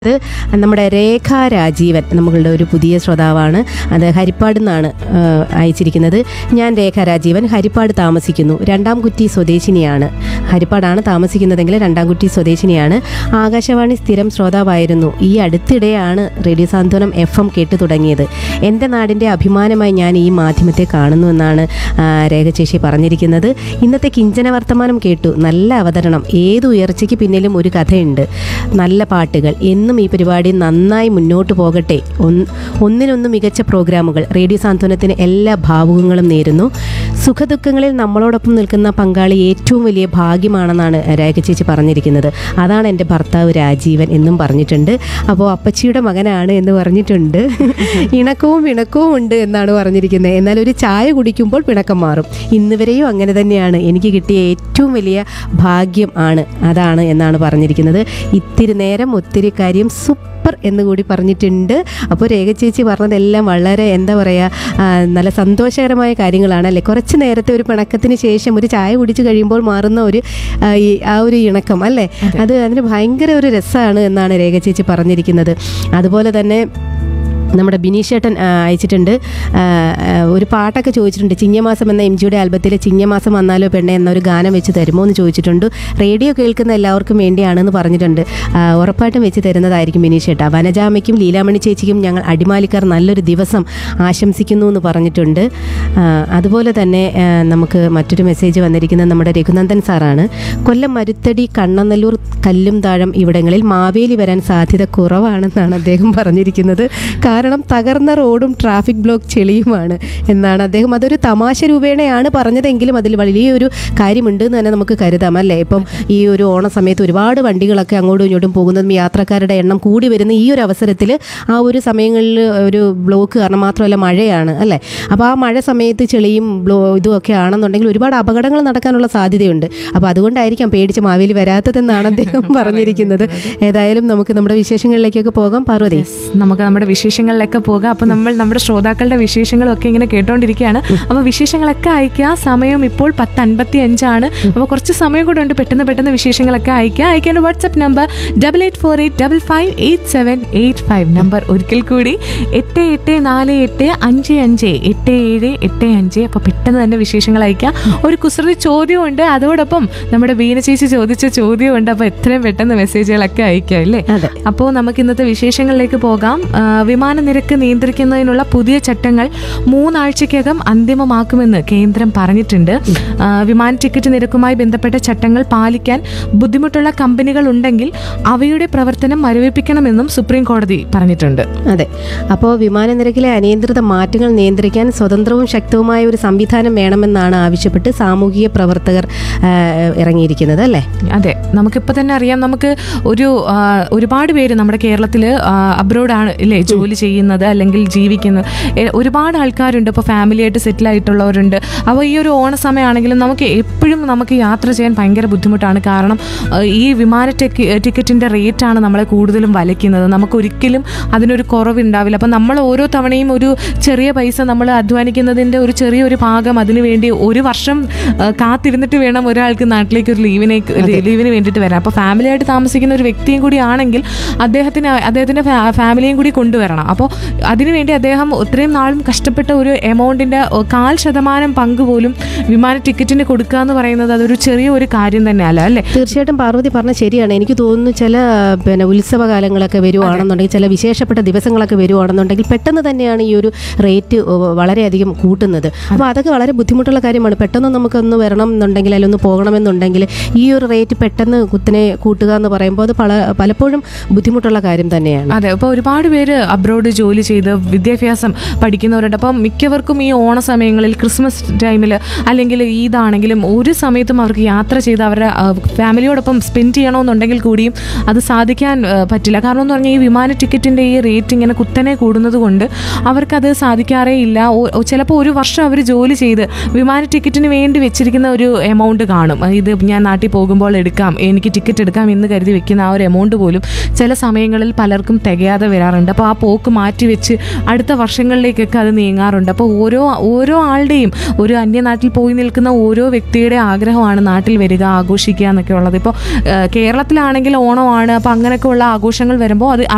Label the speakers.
Speaker 1: ഇത് നമ്മുടെ രേഖ രാജീവൻ നമ്മളുടെ ഒരു പുതിയ ശ്രോതാവാണ് അത് ഹരിപ്പാട് നിന്നാണ് ആ, അയച്ചിരിക്കുന്നത് ഞാൻ രേഖ രാജീവൻ ഹരിപ്പാട് താമസിക്കുന്നു രണ്ടാം കുറ്റി സ്വദേശിനിയാണ് ഹരിപ്പാടാണ് താമസിക്കുന്നതെങ്കിൽ രണ്ടാം കുറ്റി സ്വദേശിനിയാണ് ആകാശവാണി സ്ഥിരം ശ്രോതാവായിരുന്നു ഈ അടുത്തിടെയാണ് റേഡിയോ സാന്ത്വനം എഫ് എം കേട്ടു തുടങ്ങിയത് എൻ്റെ നാടിൻ്റെ അഭിമാനമായി ഞാൻ ഈ മാധ്യമത്തെ കാണുന്നു എന്നാണ് ആ, രേഖ ചേച്ചി പറഞ്ഞിരിക്കുന്നത് ഇന്നത്തെ കിഞ്ചന വർത്തമാനം കേട്ടു നല്ല അവതരണം ഏത് ഉയർച്ചയ്ക്ക് പിന്നിലും ഒരു കഥയുണ്ട് നല്ല പാട്ടുകൾ എന്നും ഈ പരിപാടി നന്നായി മുന്നോട്ട് പോകട്ടെ ഒന്ന് ഒന്നിനൊന്ന് മികച്ച പ്രോഗ്രാമുകൾ റേഡിയോ സാന്ത്വനത്തിന് എല്ലാ ഭാവുകങ്ങളും നേരുന്നു സുഖദുഃഖങ്ങളിൽ നമ്മളോടൊപ്പം നിൽക്കുന്ന പങ്കാളി ഏറ്റവും വലിയ ഭാഗ്യമാണെന്നാണ് രേഖ ചേച്ചി പറഞ്ഞിരിക്കുന്നത് അതാണ് എൻ്റെ ഭർത്താവ് രാജീവൻ എന്നും പറഞ്ഞിട്ടുണ്ട് അപ്പോൾ അപ്പച്ചിയുടെ മകനാണ് എന്ന് പറഞ്ഞിട്ടുണ്ട് ഇണക്കവും പിണക്കവും ഉണ്ട് എന്നാണ് പറഞ്ഞിരിക്കുന്നത് എന്നാൽ ഒരു ചായ കുടിക്കുമ്പോൾ പിണക്കം മാറും ഇന്ന് വരെയും അങ്ങനെ തന്നെയാണ് എനിക്ക് കിട്ടിയ ഏറ്റവും വലിയ ഭാഗ്യം ആണ് അതാണ് എന്നാണ് പറഞ്ഞിരിക്കുന്നത് ഇത്തിരി നേരം ഒത്തിരി കാര്യം സൂപ്പർ എന്ന് കൂടി പറഞ്ഞിട്ടുണ്ട് അപ്പോൾ രേഖ ചേച്ചി പറഞ്ഞതെല്ലാം വളരെ എന്താ പറയുക ആ, നല്ല സന്തോഷകരമായ കാര്യങ്ങളാണ് അല്ലേ കുറച്ച് നേരത്തെ ഒരു പിണക്കത്തിന് ശേഷം ഒരു ചായ കുടിച്ച് കഴിയുമ്പോൾ മാറുന്ന ഒരു ആ, ഈ ആ ഒരു ഇണക്കം അല്ലേ അത് അതിന് ഭയങ്കര ഒരു രസമാണ് എന്നാണ് രേഖ ചേച്ചി പറഞ്ഞിരിക്കുന്നത് അതുപോലെ തന്നെ നമ്മുടെ ബിനീഷേട്ടൻ ആ, അയച്ചിട്ടുണ്ട് ആ, ആ, ഒരു പാട്ടൊക്കെ ചോദിച്ചിട്ടുണ്ട് ചിങ്ങമാസം എന്ന എം ജിയുടെ ആൽബത്തിലെ ചിങ്ങമാസം വന്നാലോ പെണ്ണെ എന്നൊരു ഗാനം വെച്ച് തരുമോ എന്ന് ചോദിച്ചിട്ടുണ്ട് റേഡിയോ കേൾക്കുന്ന എല്ലാവർക്കും വേണ്ടിയാണെന്ന് പറഞ്ഞിട്ടുണ്ട് ആ, ഉറപ്പായിട്ടും വെച്ച് തരുന്നതായിരിക്കും ബിനീഷേട്ട വനജാമയ്ക്കും ലീലാമണി ചേച്ചിക്കും ഞങ്ങൾ അടിമാലിക്കാർ നല്ലൊരു ദിവസം ആശംസിക്കുന്നു എന്ന് പറഞ്ഞിട്ടുണ്ട് ആ, അതുപോലെ തന്നെ ആ, നമുക്ക് മറ്റൊരു മെസ്സേജ് വന്നിരിക്കുന്നത് നമ്മുടെ രഘുനന്ദൻ സാറാണ് കൊല്ലം മരുത്തടി കണ്ണനല്ലൂർ കല്ലും താഴം ഇവിടങ്ങളിൽ മാവേലി വരാൻ സാധ്യത കുറവാണെന്നാണ് അദ്ദേഹം പറഞ്ഞിരിക്കുന്നത് കാരണം തകർന്ന റോഡും ട്രാഫിക് ബ്ലോക്ക് ചെളിയുമാണ് എന്നാണ് അദ്ദേഹം അതൊരു തമാശ രൂപേണയാണ് പറഞ്ഞതെങ്കിലും അതിൽ വലിയൊരു കാര്യമുണ്ട് എന്ന് തന്നെ നമുക്ക് കരുതാം അല്ലേ ഇപ്പം ഈ ഒരു ഓണ സമയത്ത് ഒരുപാട് വണ്ടികളൊക്കെ അങ്ങോട്ടും ഇങ്ങോട്ടും പോകുന്നതും യാത്രക്കാരുടെ എണ്ണം കൂടി വരുന്ന ഈ ഒരു അവസരത്തിൽ ആ ഒരു സമയങ്ങളിൽ ഒരു ബ്ലോക്ക് കാരണം മാത്രമല്ല മഴയാണ് അല്ലേ അപ്പോൾ ആ മഴ സമയത്ത് ചെളിയും ബ്ലോ ഇതും ഒക്കെ ആണെന്നുണ്ടെങ്കിൽ ഒരുപാട് അപകടങ്ങൾ നടക്കാനുള്ള സാധ്യതയുണ്ട് അപ്പോൾ അതുകൊണ്ടായിരിക്കാം പേടിച്ച് മാവേലി വരാത്തതെന്നാണ് അദ്ദേഹം പറഞ്ഞിരിക്കുന്നത് ഏതായാലും നമുക്ക് നമ്മുടെ വിശേഷങ്ങളിലേക്കൊക്കെ പോകാം പാർവതി
Speaker 2: നമുക്ക് നമ്മുടെ വിശേഷങ്ങളിലൊക്കെ പോകാം അപ്പോൾ നമ്മൾ നമ്മുടെ ശ്രോതാക്കളുടെ വിശേഷങ്ങളൊക്കെ ഇങ്ങനെ കേട്ടോണ്ടിരിക്കുകയാണ് അപ്പോൾ വിശേഷങ്ങളൊക്കെ അയക്കുക സമയം ഇപ്പോൾ പത്ത് അൻപത്തി അഞ്ചാണ് അപ്പോൾ കുറച്ച് സമയം കൂടെ ഉണ്ട് പെട്ടെന്ന് പെട്ടെന്ന് വിശേഷങ്ങളൊക്കെ അയക്കുക അയക്കേണ്ട WhatsApp number double eight four eight double five eight seven eight five number ഒരിക്കൽ കൂടി എട്ട് എട്ട് നാല് എട്ട് അഞ്ച് അഞ്ച് എട്ട് ഏഴ് എട്ട് അഞ്ച് അപ്പോൾ പെട്ടെന്ന് തന്നെ വിശേഷങ്ങൾ അയക്കുക ഒരു കുസൃതി ചോദ്യമുണ്ട് അതോടൊപ്പം നമ്മുടെ ബീന ചേച്ചി ചോദിച്ച ചോദ്യമുണ്ട് അപ്പോൾ എത്രയും പെട്ടെന്ന് മെസ്സേജുകളൊക്കെ അയക്കുക അല്ലേ
Speaker 1: അതെ
Speaker 2: അപ്പോൾ നമുക്ക് ഇന്നത്തെ വിശേഷങ്ങളിലേക്ക് പോകാം ആ, വിമാന നിരക്ക് നിയന്ത്രിക്കുന്നതിനുള്ള പുതിയ ചട്ടങ്ങൾ മൂന്നാഴ്ചക്കകം അന്തിമമാക്കുമെന്ന് കേന്ദ്രം പറഞ്ഞിട്ടുണ്ട് ആ, വിമാന ടിക്കറ്റ് നിരക്കുമായി ബന്ധപ്പെട്ട ചട്ടങ്ങൾ പാലിക്കാൻ ബുദ്ധിമുട്ടുള്ള കമ്പനികൾ ഉണ്ടെങ്കിൽ അവയുടെ പ്രവർത്തനം മരവിപ്പിക്കണമെന്നും സുപ്രീം കോടതി പറഞ്ഞിട്ടുണ്ട്
Speaker 1: അതെ അപ്പോൾ വിമാന നിരക്കിലെ അനിയന്ത്രിത മാറ്റങ്ങൾ നിയന്ത്രിക്കാൻ സ്വതന്ത്രവും ശക്തവുമായ ഒരു സംവിധാനം വേണമെന്നാണ് ആവശ്യപ്പെട്ട് സാമൂഹിക പ്രവർത്തകർ ആ, ഇറങ്ങിയിരിക്കുന്നത് അല്ലേ
Speaker 2: അതെ നമുക്കിപ്പോൾ തന്നെ അറിയാം നമുക്ക് ഒരു ആ, ഒരുപാട് പേര് നമ്മുടെ കേരളത്തിൽ അബ്രോഡാണ് ഇല്ലേ ജോലി ചെയ്യുന്നത് അല്ലെങ്കിൽ ജീവിക്കുന്നത് എ, ഒരുപാട് ആൾക്കാരുണ്ട് ഇപ്പോൾ ഫാമിലി ആയിട്ട് സെറ്റിൽ ആയിട്ടുള്ളവരുണ്ട് അപ്പോൾ ഈ ഒരു ഓണ സമയമാണെങ്കിലും നമുക്ക് എപ്പോഴും നമുക്ക് യാത്ര ചെയ്യാൻ ഭയങ്കര ബുദ്ധിമുട്ടാണ് കാരണം ആ, ഈ വിമാന ടിക്ക ടിക്കറ്റിൻ്റെ റേറ്റാണ് നമ്മളെ കൂടുതലും വലയ്ക്കുന്നത് നമുക്ക് ഒരിക്കലും അതിനൊരു കുറവുണ്ടാവില്ല അപ്പം നമ്മൾ ഓരോ തവണയും ഒരു ചെറിയ പൈസ നമ്മൾ അധ്വാനിക്കുന്നതിൻ്റെ ഒരു ചെറിയൊരു ഭാഗം അതിനു വേണ്ടി ഒരു വർഷം ആ, കാത്തിരുന്നിട്ട് വേണം ഒരാൾക്ക് നാട്ടിലേക്ക് ഒരു ലീവിനെ ലീവിന് വേണ്ടിയിട്ട് വരാൻ അപ്പോൾ ഫാമിലി ആയിട്ട് താമസിക്കുന്ന ഒരു വ്യക്തിയും കൂടി ആണെങ്കിൽ അദ്ദേഹത്തിന് അദ്ദേഹത്തിൻ്റെ ഫാമിലിയും കൂടി കൊണ്ടുവരണം അപ്പോൾ അതിനുവേണ്ടി അദ്ദേഹം ഇത്രയും നാളും കഷ്ടപ്പെട്ട ഒരു എമൗണ്ടിൻ്റെ കാൽ ശതമാനം പങ്ക് പോലും വിമാന ടിക്കറ്റിന് കൊടുക്കുക എന്ന് പറയുന്നത് അതൊരു ചെറിയ ഒരു കാര്യം തന്നെയല്ല അല്ലേ
Speaker 1: തീർച്ചയായിട്ടും പാർവതി പറഞ്ഞ ശരിയാണ് എനിക്ക് തോന്നുന്നു ചില പിന്നെ ഉത്സവകാലങ്ങളൊക്കെ വരുവാണെന്നുണ്ടെങ്കിൽ ചില വിശേഷപ്പെട്ട ദിവസങ്ങളൊക്കെ വരുവാണെന്നുണ്ടെങ്കിൽ പെട്ടെന്ന് തന്നെയാണ് ഈ ഒരു റേറ്റ് വളരെയധികം കൂട്ടുന്നത് അപ്പോൾ അതൊക്കെ വളരെ ബുദ്ധിമുട്ടുള്ള കാര്യമാണ് പെട്ടെന്ന് നമുക്കൊന്ന് വരണം എന്നുണ്ടെങ്കിൽ അല്ലെങ്കിൽ ഒന്ന് പോകണമെന്നുണ്ടെങ്കിൽ ഈ ഒരു റേറ്റ് പെട്ടെന്ന് കുത്തിനെ കൂട്ടുക എന്ന് പറയുമ്പോൾ അത് പല പലപ്പോഴും ബുദ്ധിമുട്ടുള്ള കാര്യം തന്നെയാണ്
Speaker 2: അതെ അപ്പോൾ ഒരുപാട് പേര് അബ്രോഡ് ജോലി ചെയ്ത് വിദ്യാഭ്യാസം പഠിക്കുന്നവരുണ്ട് അപ്പം മിക്കവർക്കും ഈ ഓണ സമയങ്ങളിൽ ക്രിസ്മസ് ടൈമിൽ അല്ലെങ്കിൽ ഈദാണെങ്കിലും ഒരു സമയത്തും അവർക്ക് യാത്ര ചെയ്ത് അവരുടെ ആ, ഫാമിലിയോടൊപ്പം സ്പെൻഡ് ചെയ്യണമെന്നുണ്ടെങ്കിൽ കൂടിയും അത് സാധിക്കാൻ ആ, പറ്റില്ല കാരണം എന്ന് പറഞ്ഞാൽ ഈ വിമാന ടിക്കറ്റിൻ്റെ ഈ റേറ്റ് ഇങ്ങനെ കുത്തനെ കൂടുന്നത് കൊണ്ട് അവർക്കത് സാധിക്കാറേ ഇല്ല ചിലപ്പോൾ ഒരു വർഷം അവർ ജോലി ചെയ്ത് വിമാന ടിക്കറ്റിന് വേണ്ടി വെച്ചിരിക്കുന്ന ഒരു എമൗണ്ട് കാണും ഇത് ഞാൻ നാട്ടിൽ പോകുമ്പോൾ എടുക്കാം എനിക്ക് ടിക്കറ്റ് എടുക്കാം എന്ന് കരുതി വെക്കുന്ന ആ ഒരു എമൗണ്ട് പോലും ചില സമയങ്ങളിൽ പലർക്കും തികയാതെ വരാറുണ്ട് അപ്പോൾ ആ പോക്ക് മാറ്റി വെച്ച് അടുത്ത വർഷങ്ങളിലേക്കൊക്കെ അത് നീങ്ങാറുണ്ട് അപ്പോൾ ഓരോ ഓരോ ആളുടെയും ഒരു അന്യനാട്ടിൽ പോയി നിൽക്കുന്ന ഓരോ വ്യക്തിയുടെ ആഗ്രഹമാണ് നാട്ടിൽ വരിക ആഘോഷിക്കുക എന്നൊക്കെ ഉള്ളത് ഇപ്പോൾ കേരളത്തിലാണെങ്കിൽ ഓണമാണ് അപ്പോൾ അങ്ങനെയൊക്കെ ഉള്ള ആഘോഷങ്ങൾ വരുമ്പോൾ അത്